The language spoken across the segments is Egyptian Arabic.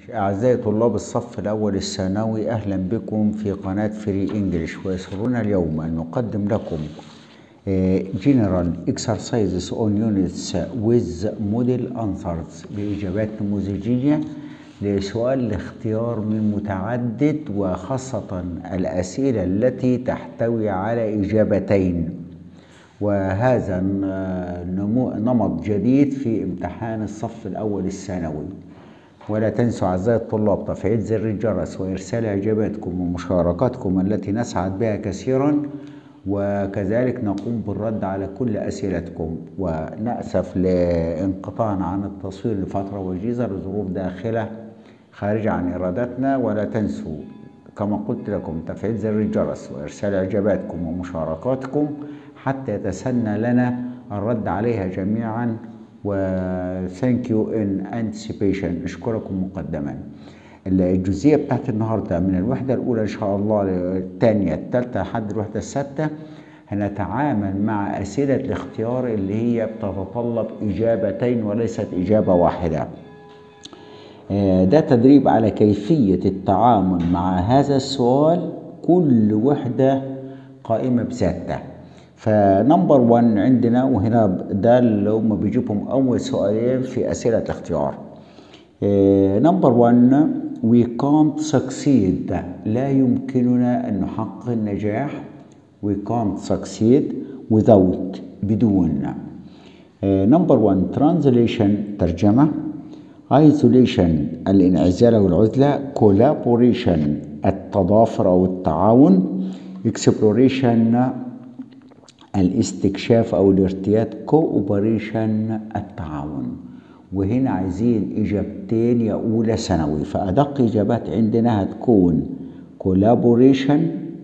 أعزائي طلاب الصف الأول الثانوي أهلا بكم في قناة فري إنجلش ويسرنا اليوم أن نقدم لكم General Exercises on Units with Model Answers بإجابات نموذجية لسؤال الاختيار من متعدد وخاصة الأسئلة التي تحتوي على إجابتين وهذا نمط جديد في امتحان الصف الأول الثانوي ولا تنسوا أعزائي الطلاب تفعيل زر الجرس وإرسال إجاباتكم ومشاركاتكم التي نسعد بها كثيرا وكذلك نقوم بالرد على كل أسئلتكم ونأسف لانقطاعنا عن التصوير لفترة وجيزة لظروف داخلة خارجة عن إرادتنا ولا تنسوا كما قلت لكم تفعيل زر الجرس وإرسال إجاباتكم ومشاركاتكم حتى يتسنى لنا الرد عليها جميعا وثانك يو ان انتسيبيشن اشكركم مقدما الجزئيه بتاعت النهارده من الوحده الاولى ان شاء الله الثانيه الثالثه لحد الوحده السادسه هنتعامل مع اسئله الاختيار اللي هي بتتطلب اجابتين وليست اجابه واحده ده تدريب على كيفيه التعامل مع هذا السؤال كل وحده قائمه بذاتها فنمبر 1 عندنا وهنا ده اللي هم بيجيبهم اول سؤالين في اسئله الاختيار نمبر 1 we can't succeed لا يمكننا ان نحقق النجاح we can't succeed without بدون نمبر 1 translation ترجمه isolation الانعزال او العزله collaboration التضافر او التعاون exploration الاستكشاف او الارتياد كوبريشن التعاون وهنا عايزين اجابتين يا اولى ثانوي فادق اجابات عندنا هتكون collaboration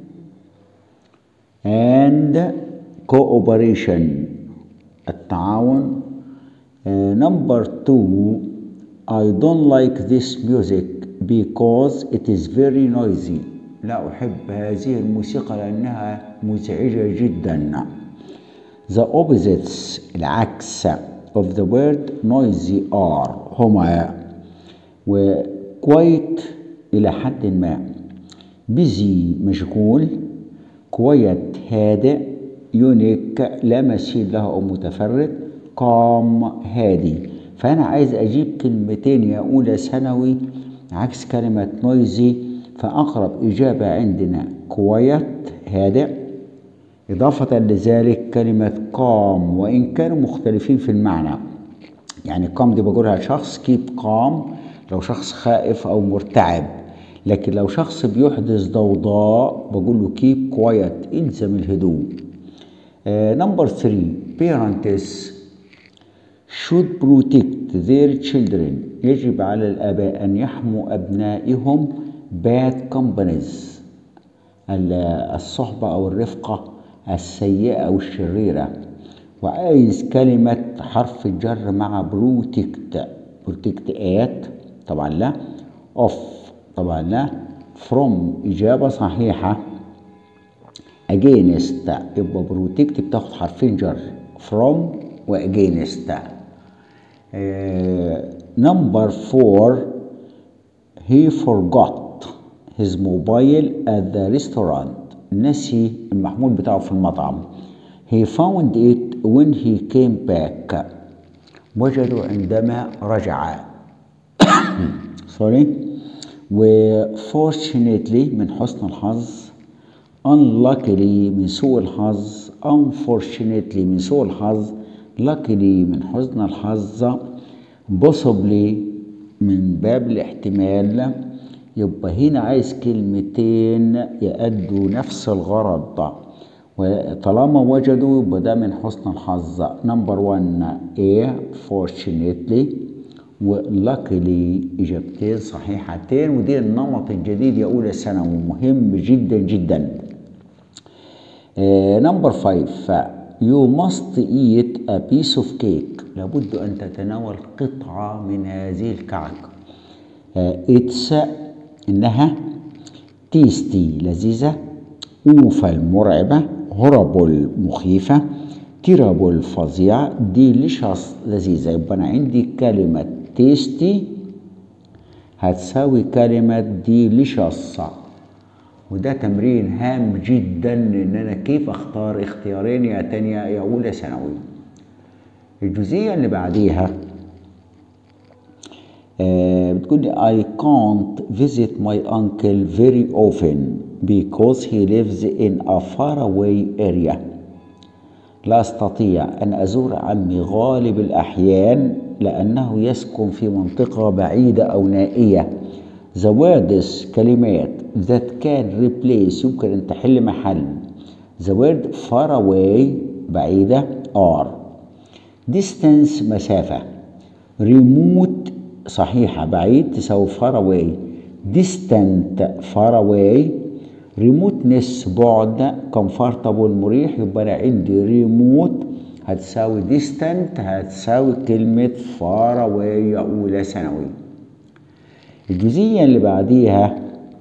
and cooperation التعاون نمبر uh, 2 I don't like this music because it is very noisy لا أحب هذه الموسيقى لأنها مزعجة جدا The opposites العكس of the word noisy are هما و quite إلى حد ما busy مشغول quiet هادئ يونيك لا مثيل له أو متفرد calm هادي فأنا عايز أجيب كلمتين يا أولى ثانوي عكس كلمة noisy فأقرب إجابة عندنا كويت هادئ إضافة لذلك كلمة قام وإن كانوا مختلفين في المعنى يعني قام دي بقولها شخص كيب قام لو شخص خائف أو مرتعب لكن لو شخص بيحدث ضوضاء بقول له كيب كويت إلزم الهدوء نمبر 3 parents should protect their children يجب على الآباء أن يحموا أبنائهم bad companies الصحبة أو الرفقة السيئة أو الشريرة وعايز كلمة حرف الجر مع بروتكت بروتكت آت طبعا لا اوف طبعا لا فروم إجابة صحيحة against يبقى بروتكت بتاخد حرفين جر from وagainst نمبر فور he forgot his mobile at the restaurant نسي المحمول بتاعه في المطعم he found it when he came back وجده عندما رجع sorry و fortunately من حسن الحظ unluckily من سوء الحظ unfortunately من سوء الحظ luckily من حسن الحظ possibly من باب الاحتمال يبقى هنا عايز كلمتين يأدوا نفس الغرض وطالما وجدوا يبقى ده من حسن الحظ نمبر 1 A fortunately و luckily إجابتين صحيحتين ودي النمط الجديد يا أولى ثانوي مهم جدا جدا نمبر 5 You must eat a piece of cake لابد أن تتناول قطعة من هذه الكعك It's إنها تيستي لذيذة أوفل مرعبة هربل مخيفة تيرابل فظيعة ديليشس لذيذة يبقى أنا عندي كلمة تيستي هتساوي كلمة ديليشس وده تمرين هام جدا ان انا كيف اختار اختيارين يا تانية يا اولى ثانوي الجزئية اللي بعديها آه بتقول لي I can't visit my uncle very often because he lives in a faraway area لا أستطيع أن أزور عمي غالب الأحيان لأنه يسكن في منطقة بعيدة أو نائية The words كلمات that can replace يمكن أن تحل محل The word far away بعيدة are distance مسافة remote صحيحة بعيد تساوي far away distant far away remoteness بعد comfortable مريح يبقى أنا عندي remote هتساوي distant هتساوي كلمة far away أولى ثانوي الجزئية اللي بعديها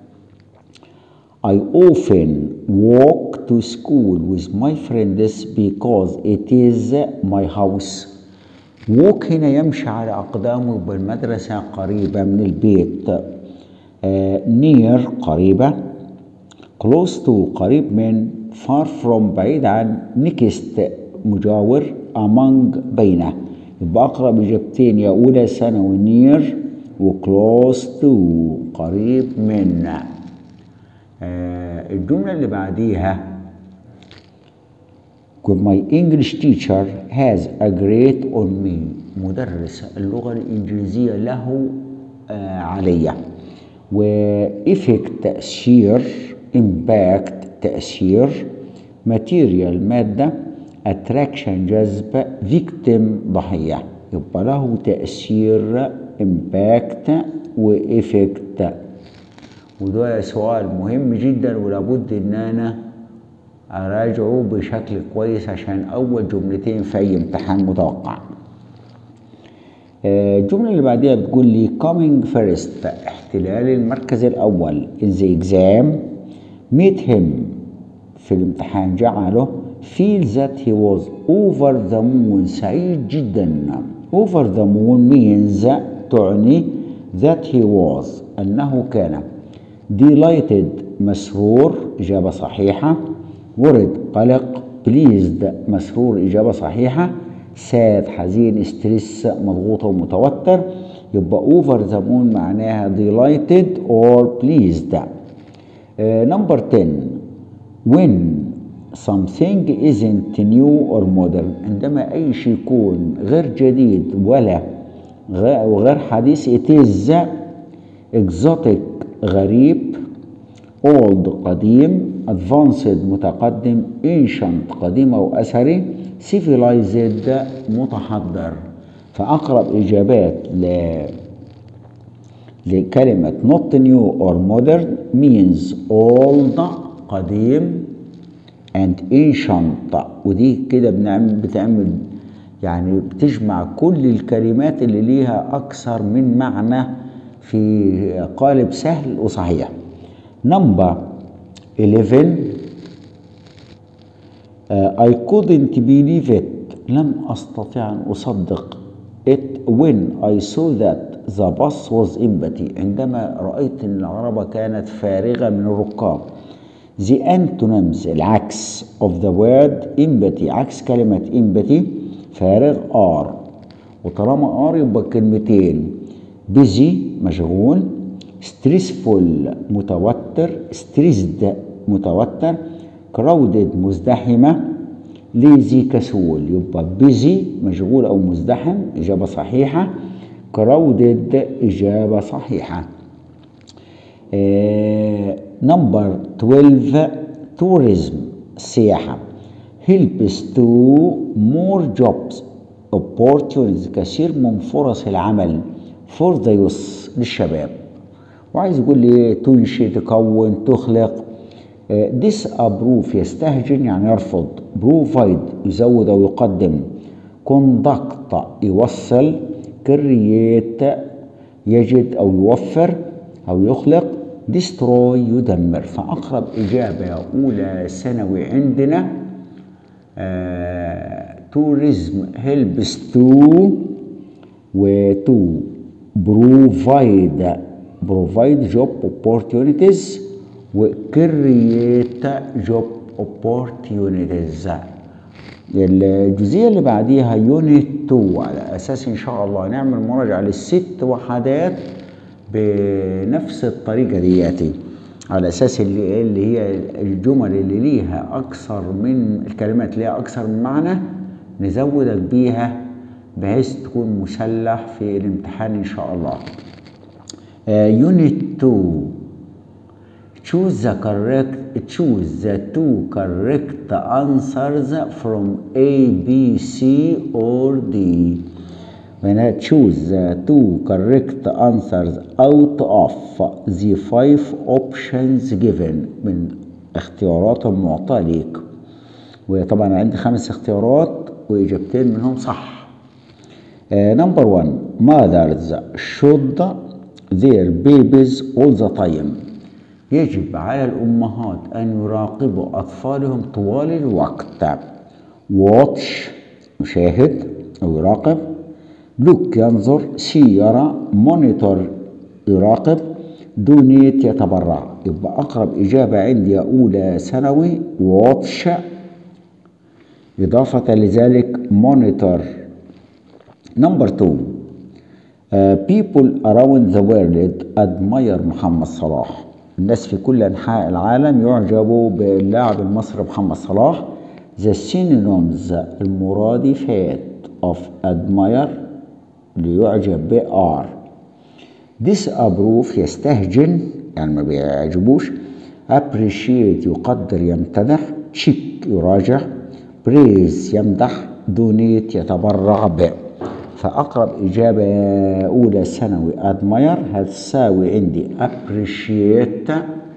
I often walk to school with my friends because it is my house. walk هنا يمشي على أقدامه يبقى المدرسة قريبة من البيت. آه near قريبة. close to قريب من. far from بعيد عن. next مجاور. among بينه. يبقى أقرب إجابتين يا أولى ثانوي near وclose to قريب من. آه الجملة اللي بعديها My English teacher has a great on me مدرس اللغة الإنجليزية له آه علي و effect تأثير impact تأثير material مادة attraction جذب victim ضحية يبقى له تأثير impact و effect وده سؤال مهم جدا ولابد ان انا اراجعه بشكل كويس عشان اول جملتين في اي امتحان متوقع الجملة اللي بعديها بتقول لي coming first احتلال المركز الأول in the exam made him في الامتحان جعله feel that he was over the moon سعيد جدا over the moon means تعني that he was أنه كان delighted مسرور إجابة صحيحة ورد قلق pleased مسرور إجابة صحيحة sad حزين ستريس مضغوط ومتوتر يبقى over the moon معناها delighted or pleased نمبر uh, 10 when something isn't new or modern عندما أي شيء يكون غير جديد ولا وغير حديث it is exotic غريب old قديم advanced متقدم ancient قديم أو أثري civilized متحضر فأقرب إجابات ل لكلمة not new or modern means old قديم and ancient ودي كده بنعمل بتعمل يعني بتجمع كل الكلمات اللي ليها أكثر من معنى في قالب سهل وصحيح نمبر 11 uh, I couldn't believe it لم أستطيع أن أصدق it when I saw that the bus was empty عندما رأيت أن العربة كانت فارغة من الركاب the antonyms العكس of the word empty عكس كلمة empty فارغ are وطالما are يبقى كلمتين busy مشغول stressful متوتر stressed متوتر crowded مزدحمة lazy كسول يبقى busy مشغول أو مزدحم إجابة صحيحة crowded إجابة صحيحة نمبر 12 tourism السياحة helps to more jobs opportunities كثير من فرص العمل for the youth للشباب وعايز يقول لي تنشئ تكون تخلق ديس ابروف يستهجن يعني يرفض بروفايد يزود او يقدم كوندكت يوصل كرييت يجد او يوفر او يخلق ديستروي يدمر فاقرب اجابه اولى ثانوي عندنا توريزم هيلبس تو وتو بروفايد provide job opportunities و create job opportunities الجزئية اللي بعديها يونت 2 على أساس إن شاء الله نعمل مراجعة للست وحدات بنفس الطريقة دياتي على أساس اللي, اللي هي الجمل اللي ليها أكثر من الكلمات ليها أكثر من معنى نزودك بيها بحيث تكون مسلح في الامتحان إن شاء الله يونت 2 choose the correct choose the two correct answers from A B C or D هنا choose the two correct answers out of the five options given من اختيارات المعطاة ليك وطبعا عندي خمس اختيارات وإجابتين منهم صح نمبر 1 mothers should their babies all the time يجب على الأمهات أن يراقبوا أطفالهم طوال الوقت watch يشاهد أو يراقب look ينظر see يرى monitor يراقب donate يتبرع يبقى أقرب إجابة عندي أولى ثانوي watch إضافة لذلك monitor number two uh, people around the world admire محمد صلاح الناس في كل أنحاء العالم يعجبوا باللاعب المصري محمد صلاح the synonyms المرادفات of admire ليعجب ب are disapprove يستهجن يعني ما بيعجبوش appreciate يقدر يمتدح check يراجع praise يمدح donate يتبرع ب فأقرب إجابة أولى ثانوي admire هتساوي عندي appreciate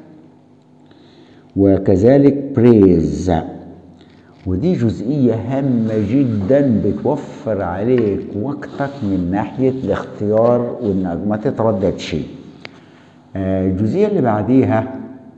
وكذلك praise ودي جزئية هامة جدا بتوفر عليك وقتك من ناحية الاختيار وانك ما تترددش الجزئية اللي بعديها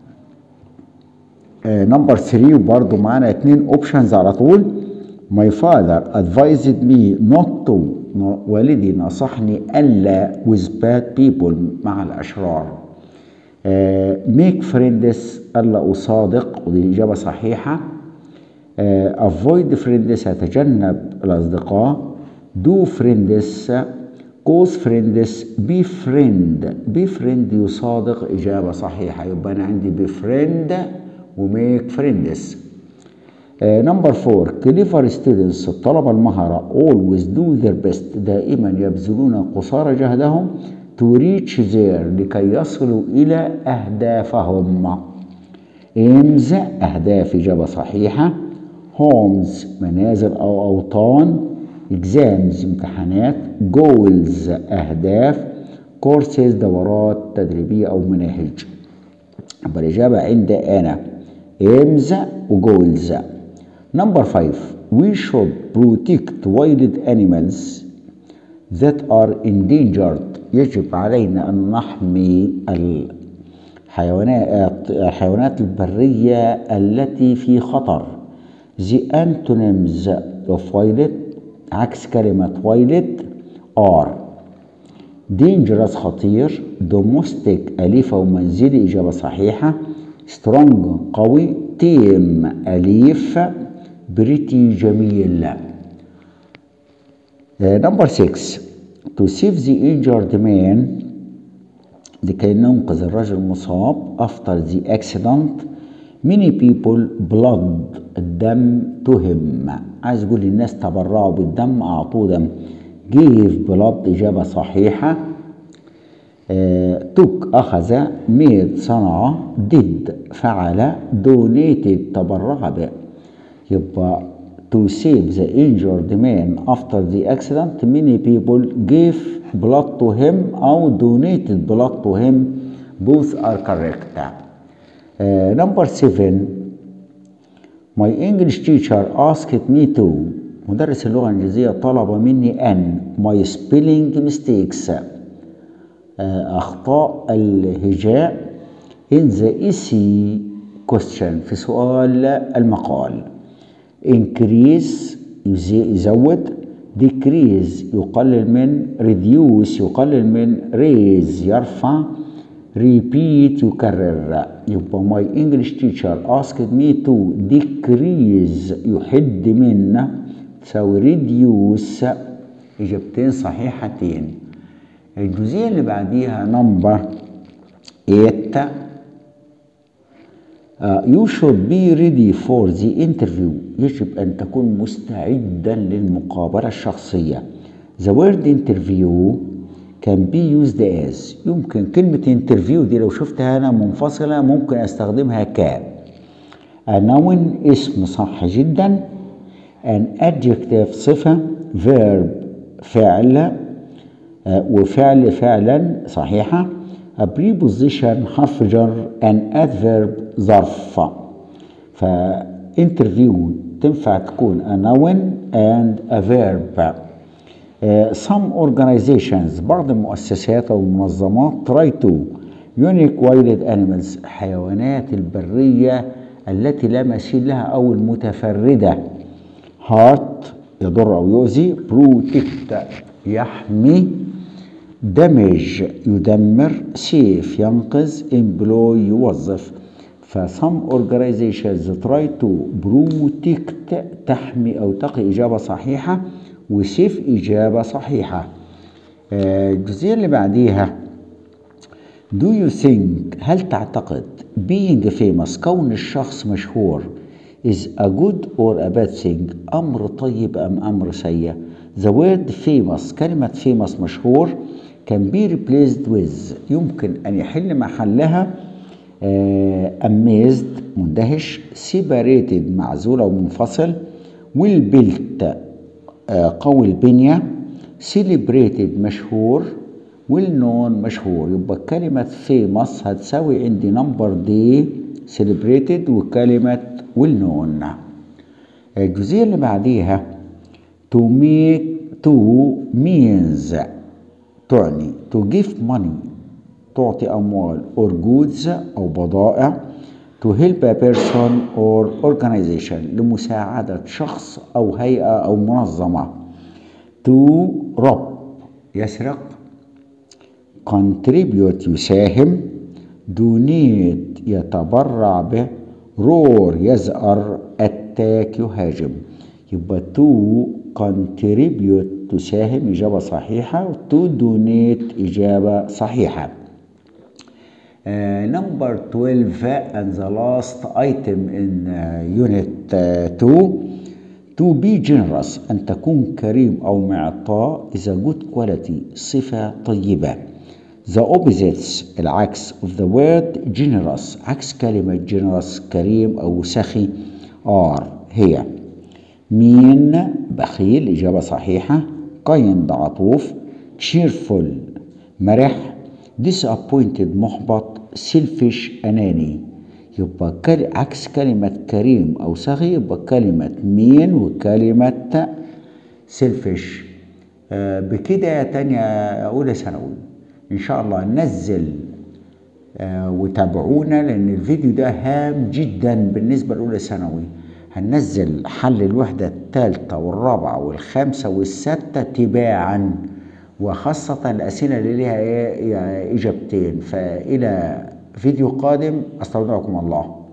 نمبر 3 وبرضه معانا اتنين اوبشنز على طول My father advised me not to والدي نصحني ألا with bad people مع الأشرار uh, make friends ألا أصادق ودي إجابة صحيحة uh, avoid friends أتجنب الأصدقاء do friends cause friends be friend be friend يصادق إجابة صحيحة يبقى أنا عندي be friend وميك friends نمبر فور كليفر ستودنتس الطلبة المهرة always do their best دائما يبذلون قصارى جهدهم to reach there لكي يصلوا إلى أهدافهم aims أهداف إجابة صحيحة homes منازل أو أوطان exams امتحانات goals أهداف courses دورات تدريبية أو مناهج يبقى الإجابة عندي أنا aims وجولز Number five, we should protect wild animals that are endangered. يجب علينا أن نحمي الحيوانات الحيوانات البرية التي في خطر. The antonyms of wild عكس كلمة wild are dangerous خطير domestic أليفة ومنزلي إجابة صحيحة strong قوي tame أليف بريتي جميل نمبر 6 to save the injured man لكي ننقذ الرجل المصاب after the accident many people blood الدم تهم عايز يقول الناس تبرعوا بالدم اعطوه دم gave blood اجابه صحيحه توك أخذ ميد صنع did فعل donated تبرع به يبقى to save the injured man after the accident many people gave blood to him أو donated blood to him both are correct uh, number seven my English teacher asked me to مدرس اللغة الإنجليزية طلب مني أن my spelling mistakes أخطاء الهجاء in the essay question في سؤال المقال increase يزود decrease يقلل من reduce يقلل من raise يرفع repeat يكرر يبقى my English teacher asked me to decrease يحد من تساوي reduce إجابتين صحيحتين الجزئية اللي بعديها نمبر 8 Uh, you should be ready for the interview يجب أن تكون مستعدا للمقابلة الشخصية The word interview can be used as يمكن كلمة interview دي لو شفتها أنا منفصلة ممكن أستخدمها ك a noun اسم صح جدا an adjective صفة verb فعل uh, وفعل فعلا صحيحة a preposition حرف جر an adverb ظرف فانترفيو تنفع تكون a noun and a verb uh, some organizations بعض المؤسسات أو المنظمات try to unique wild animals حيوانات البرية التي لا مثيل لها أو المتفردة heart يضر أو يؤذي protect يحمي دمج يدمر سيف ينقذ employ يوظف فسم organizations try to protect تحمي أو تقي إجابة صحيحة وسيف إجابة صحيحة الجزئية اللي بعديها Do you think هل تعتقد being famous كون الشخص مشهور is a good or a bad thing أمر طيب أم أمر سيء The word famous كلمة famous مشهور can be replaced with يمكن أن يحل محلها uh, amazed مندهش separated معزول أو منفصل well built uh, قوي البنية celebrated مشهور well known مشهور يبقى كلمة famous هتساوي عندي نمبر دي celebrated وكلمة well known الجزئية اللي بعديها to make to means تعني to give money تعطي أموال or goods أو بضائع to help a person or organization لمساعدة شخص أو هيئة أو منظمة to rob يسرق contribute يساهم donate يتبرع به roar يزأر attack يهاجم يبقى to contribute تساهم إجابة صحيحة to donate إجابة صحيحة Uh, number 12 and the last item in uh, unit uh, 2 to be generous أن تكون كريم أو معطاء is a good quality صفة طيبة the opposites العكس of the word generous عكس كلمة generous كريم أو سخي are هي mean بخيل إجابة صحيحة kind عطوف cheerful مرح disappointed محبط selfish أناني يبقى كل... عكس كلمة كريم أو سخي يبقى كلمة مين وكلمة selfish آه بكده تانية أولى ثانوي إن شاء الله ننزل آه وتابعونا لأن الفيديو ده هام جدا بالنسبة لأولى ثانوي هننزل حل الوحدة الثالثة والرابعة والخامسة والسادسة تباعا وخاصة الأسئلة اللي لها إجابتين فإلى فيديو قادم أستودعكم الله